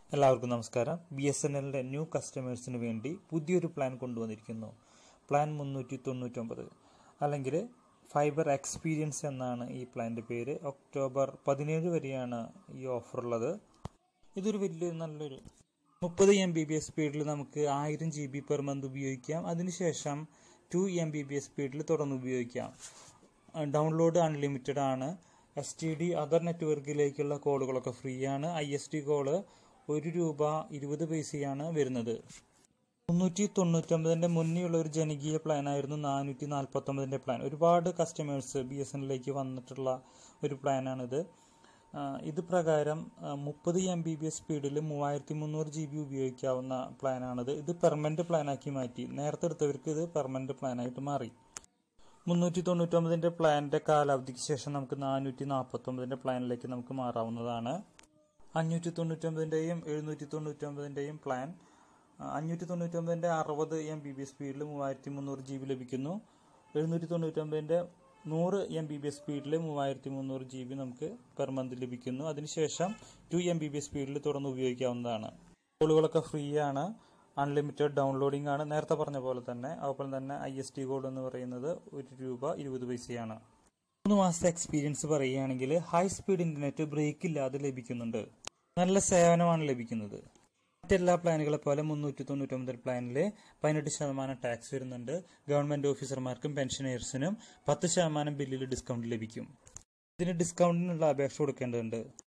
എല്ലാവർക്കും നമസ്കാരം B S N എല്ലിന്റെ ന്യൂ കസ്റ്റമേഴ്സിന് വേണ്ടി പുതിയൊരു പ്ലാൻ കൊണ്ടുവന്നിരിക്കുന്നു പ്ലാൻ മുന്നൂറ്റി തൊണ്ണൂറ്റൊമ്പത് അല്ലെങ്കിൽ ഫൈബർ എക്സ്പീരിയൻസ് എന്നാണ് ഈ പ്ലാന്റെ പേര് ഒക്ടോബർ പതിനേഴ് വരെയാണ് ഈ ഓഫർ ഉള്ളത് ഇതൊരു വലിയ നല്ലൊരു മുപ്പത് എം ബി ബി എസ് സ്പീഡിൽ നമുക്ക് ആയിരം ജി ബി പെർ മന്ത് ഉപയോഗിക്കാം അതിനുശേഷം two M B B S സ്പീഡിൽ തുടർന്ന് ഉപയോഗിക്കാം ഡൗൺലോഡ് അൺലിമിറ്റഡ് ആണ് എസ് ടി ഡി അതർ നെറ്റ്വർക്കിലേക്കുള്ള കോളുകളൊക്കെ ഫ്രീ ആണ് ഐ എസ് ടി കോള് ഒരു രൂപ ഇരുപത് പൈസയാണ് വരുന്നത് മുന്നൂറ്റി തൊണ്ണൂറ്റൊമ്പതിന്റെ മുന്നേയുള്ള ഒരു ജനകീയ പ്ലാൻ ആയിരുന്നു നാനൂറ്റി നാൽപ്പത്തൊമ്പതിന്റെ പ്ലാൻ ഒരുപാട് കസ്റ്റമേഴ്സ് ബി എസ് എന്നിലേക്ക് വന്നിട്ടുള്ള ഒരു പ്ലാനാണിത് ആ, ഇത് പ്രകാരം മുപ്പത് എം ബി ബി എസ് സ്പീഡിൽ മൂവായിരത്തി മുന്നൂറ് ജി ബി ഉപയോഗിക്കാവുന്ന പ്ലാനാണിത് ഇത് പെർമനന്റ് പ്ലാനാക്കി മാറ്റി നേരത്തെ എടുത്തവർക്ക് ഇത് പെർമനന്റ് പ്ലാനായിട്ട് മാറി മുന്നൂറ്റി തൊണ്ണൂറ്റൊമ്പതിന്റെ പ്ലാനിന്റെ കാലാവധിക്ക് ശേഷം നമുക്ക് നാനൂറ്റി നാൽപ്പത്തൊമ്പതിന്റെ പ്ലാനിലേക്ക് നമുക്ക് മാറാവുന്നതാണ് അഞ്ഞൂറ്റി തൊണ്ണൂറ്റൊമ്പതിന്റെയും എഴുന്നൂറ്റി തൊണ്ണൂറ്റൊമ്പതിന്റെയും പ്ലാൻ ആ, അഞ്ഞൂറ്റി തൊണ്ണൂറ്റൊമ്പതിന്റെ അറുപത് എം ബി ബി എസ് സ്പീഡിൽ മൂവായിരത്തി മുന്നൂറ് ജി ബി ലഭിക്കുന്നു എഴുന്നൂറ്റി തൊണ്ണൂറ്റൊമ്പതിന്റെ നൂറ് എം ബി ബി എസ് സ്പീഡിൽ മൂവായിരത്തി മുന്നൂറ് ജി ബി നമുക്ക് പെർ മന്ത് ലഭിക്കുന്നു അതിനുശേഷം two M B B S സ്പീഡിൽ തുറന്ന് ഉപയോഗിക്കാവുന്നതാണ് കോളുകളൊക്കെ ഫ്രീ ആണ് അൺലിമിറ്റഡ് ഡൗൺലോഡിംഗ് ആണ് നേരത്തെ പറഞ്ഞ പോലെ തന്നെ അതുപോലെ തന്നെ ഐ എസ് ടി കോഡ് എന്ന് പറയുന്നത് ഒരു രൂപ ഇരുപത് പൈസയാണ് മൂന്ന് മാസത്തെ എക്സ്പീരിയൻസ് പറയുകയാണെങ്കിൽ ഹൈ സ്പീഡ് ഇന്റർനെറ്റ് ബ്രേക്ക് ഇല്ലാതെ ലഭിക്കുന്നുണ്ട് നല്ല സേവനമാണ് ലഭിക്കുന്നത് മറ്റെല്ലാ പ്ലാനുകളെ പോലെ മുന്നൂറ്റി തൊണ്ണൂറ്റൊമ്പത് പ്ലാനിൽ പതിനെട്ട് ശതമാനം ടാക്സ് വരുന്നുണ്ട് ഗവൺമെന്റ് ഓഫീസർമാർക്കും പെൻഷനേഴ്സിനും പത്ത് ശതമാനം ബില്ലിൽ ഡിസ്കൗണ്ട് ലഭിക്കും ഇതിന് ഡിസ്കൗണ്ടിനുള്ള അപേക്ഷ കൊടുക്കേണ്ടതുണ്ട്